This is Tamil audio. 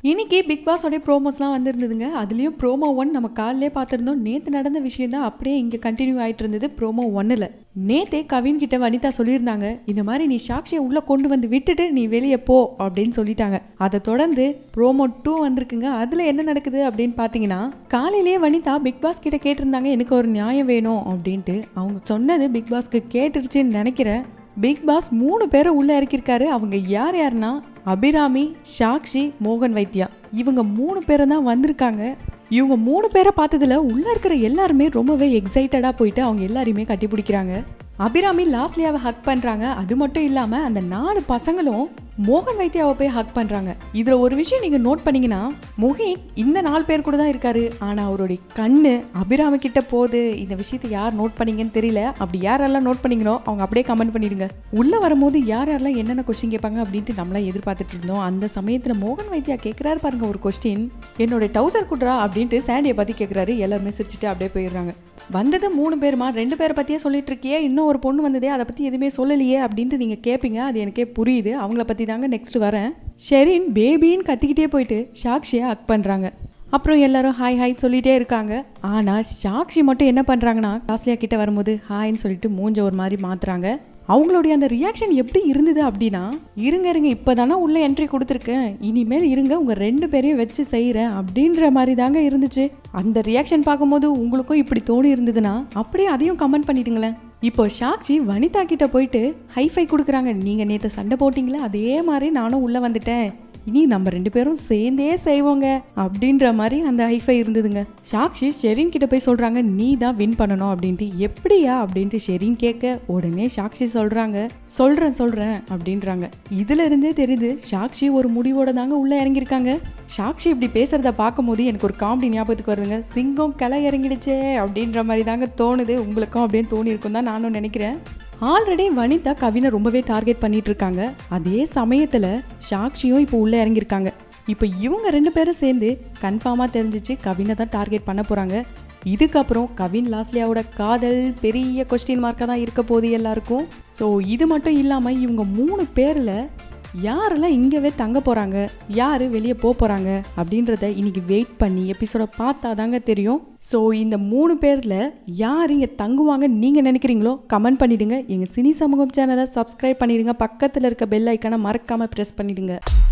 இன்னைக்கு பிக் பாஸோடைய ப்ரோமோஸ்லாம் வந்திருந்ததுங்க அதுலேயும் ப்ரோமோ ஒன் நம்ம காலையிலே பார்த்துருந்தோம் நேற்று நடந்த விஷயம் தான் அப்படியே இங்கே கண்டினியூ ஆயிட்டு இருந்தது ப்ரோமோ ஒன்னில் நேத்தே கவின் கிட்ட வனிதா சொல்லியிருந்தாங்க இந்த மாதிரி நீ சாக்ஷியை உள்ளே கொண்டு வந்து விட்டுட்டு நீ வெளியே போ அப்படின்னு சொல்லிட்டாங்க அதை தொடர்ந்து ப்ரோமோ டூ வந்திருக்குங்க அதில் என்ன நடக்குது அப்படின்னு பார்த்தீங்கன்னா காலையிலேயே வனிதா பிக் பாஸ் கிட்ட கேட்டிருந்தாங்க எனக்கு ஒரு நியாயம் வேணும் அப்படின்ட்டு அவங்க சொன்னது பிக் பாஸ்க்கு கேட்டுருச்சுன்னு நினைக்கிறேன் பிக் பாஸ் மூணு பேரை உள்ள இறக்கியிருக்காரு அவங்க யார் யாருன்னா அபிராமி சாக்ஷி மோகன் வைத்யா இவங்க மூணு பேரும் தான் வந்திருக்காங்க இவங்க மூணு பேரை பார்த்ததுல உள்ள இருக்கிற எல்லாருமே ரொம்பவே எக்ஸைட்டடாக போயிட்டு அவங்க எல்லாரையுமே கட்டி பிடிக்கிறாங்க அபிராமி லாஸ்லியாவை ஹக் பண்ணுறாங்க அது மட்டும் இல்லாமல் அந்த நாலு பசங்களும் மோகன் வைத்தியாவை போய் ஹக் பண்ணுறாங்க இதில் ஒரு விஷயம் நீங்கள் நோட் பண்ணீங்கன்னா மொஹின் இந்த நாலு பேர் கூட தான் இருக்காரு ஆனால் அவருடைய கண்ணு அபிராமி கிட்ட போகுது இந்த விஷயத்தை யார் நோட் பண்ணீங்கன்னு தெரியல அப்படி யாரெல்லாம் நோட் பண்ணீங்களோ அவங்க அப்படியே கமெண்ட் பண்ணிடுங்க உள்ளே வரும்போது யார் யாரெல்லாம் என்னென்ன கொஸ்டின் கேட்பாங்க அப்படின்ட்டு நம்மளாம் எதிர்பார்த்துட்டு இருந்தோம் அந்த சமயத்தில் மோகன் வைத்தியா கேட்குறாரு பாருங்க ஒரு கொஸ்டின் என்னோட டவுசர் குட்ரா அப்படின்ட்டு சாண்டியை பற்றி கேட்குறாரு எல்லாருமே சிரிச்சுட்டு அப்படியே போயிடுறாங்க வந்தது மூணு பேருமா ரெண்டு பேரை பற்றியே சொல்லிட்டு இருக்கியே இன்னும் ஒரு பொண்ணு வந்ததே அதை பற்றி எதுவுமே சொல்லலையே அப்படின்ட்டு நீங்கள் கேட்பீங்க அது எனக்கே புரியுது அவங்கள பற்றி தாங்க நெக்ஸ்ட் வரேன் ஷெரின் பேபின்னு கத்திக்கிட்டே போயிட்டு சாக்ஷியை ஹக் பண்ணுறாங்க அப்புறம் எல்லாரும் ஹாய் ஹாய் சொல்லிட்டே இருக்காங்க ஆனால் சாக்ஷி மட்டும் என்ன பண்ணுறாங்கன்னா காஸ்லியா கிட்ட வரும்போது ஹாய்ன்னு சொல்லிட்டு மூஞ்ச ஒரு மாதிரி மாத்துறாங்க அவங்களுடைய அந்த ரியாக்ஷன் எப்படி இருந்தது அப்படின்னா இருங்க இருங்க இப்போ தானே உள்ள என்ட்ரி கொடுத்துருக்கேன் இனிமேல் இருங்க உங்கள் ரெண்டு பேரையும் வச்சு செய்கிறேன் அப்படின்ற மாதிரி தாங்க இருந்துச்சு அந்த ரியாக்ஷன் பார்க்கும்போது உங்களுக்கும் இப்படி தோணி இருந்ததுன்னா அப்படியே அதையும் கமெண்ட் பண்ணிடுங்களேன் இப்போ சாக்ஷி வனிதா கிட்ட போயிட்டு ஹைஃபை கொடுக்குறாங்க நீங்கள் நேற்று சண்டை போட்டிங்களே அதே மாதிரி நானும் உள்ளே வந்துட்டேன் இனி நம்ம ரெண்டு பேரும் சேர்ந்தே செய்வோங்க அப்படின்ற மாதிரி அந்த ஹைஃபை இருந்ததுங்க சாக்ஷி ஷெரின் கிட்ட போய் சொல்றாங்க நீ தான் வின் பண்ணணும் அப்படின்ட்டு எப்படியா அப்படின்ட்டு ஷெரின் கேட்க உடனே சாக்ஷி சொல்றாங்க சொல்றேன் சொல்றேன் அப்படின்றாங்க இதுல இருந்தே தெரியுது சாக்ஷி ஒரு முடிவோட தாங்க உள்ள இறங்கியிருக்காங்க சாக்ஷி இப்படி பேசுறத பார்க்கும்போது எனக்கு ஒரு காமெடி ஞாபகத்துக்கு வருதுங்க சிங்கம் களை இறங்கிடுச்சே அப்படின்ற மாதிரி தாங்க தோணுது உங்களுக்கும் அப்படியே தோணி இருக்கும் தான் நானும் நினைக்கிறேன் ஆல்ரெடி வனிதா கவினை ரொம்பவே டார்கெட் பண்ணிட்டு இருக்காங்க அதே சமயத்தில் சாக்ஷியும் இப்போ உள்ளே இறங்கியிருக்காங்க இப்போ இவங்க ரெண்டு பேரும் சேர்ந்து கன்ஃபார்மாக தெரிஞ்சிச்சு கவினை தான் டார்கெட் பண்ண போகிறாங்க இதுக்கப்புறம் கவின் லாஸ்லியாவோட காதல் பெரிய கொஸ்டின் மார்க்காக தான் இருக்க போகுது எல்லாருக்கும் ஸோ இது மட்டும் இல்லாமல் இவங்க மூணு பேரில் யாரெல்லாம் இங்கேவே தங்க போகிறாங்க யார் வெளியே போக போகிறாங்க அப்படின்றத இன்னைக்கு வெயிட் பண்ணி எபிசோட பார்த்தா தாங்க தெரியும் ஸோ இந்த மூணு பேரில் யார் இங்கே தங்குவாங்க நீங்கள் நினைக்கிறீங்களோ கமெண்ட் பண்ணிடுங்க எங்கள் சினி சமூகம் சேனலை சப்ஸ்கிரைப் பண்ணிடுங்க பக்கத்தில் இருக்க பெல் ஐக்கானை மறக்காமல் ப்ரெஸ் பண்ணிடுங்க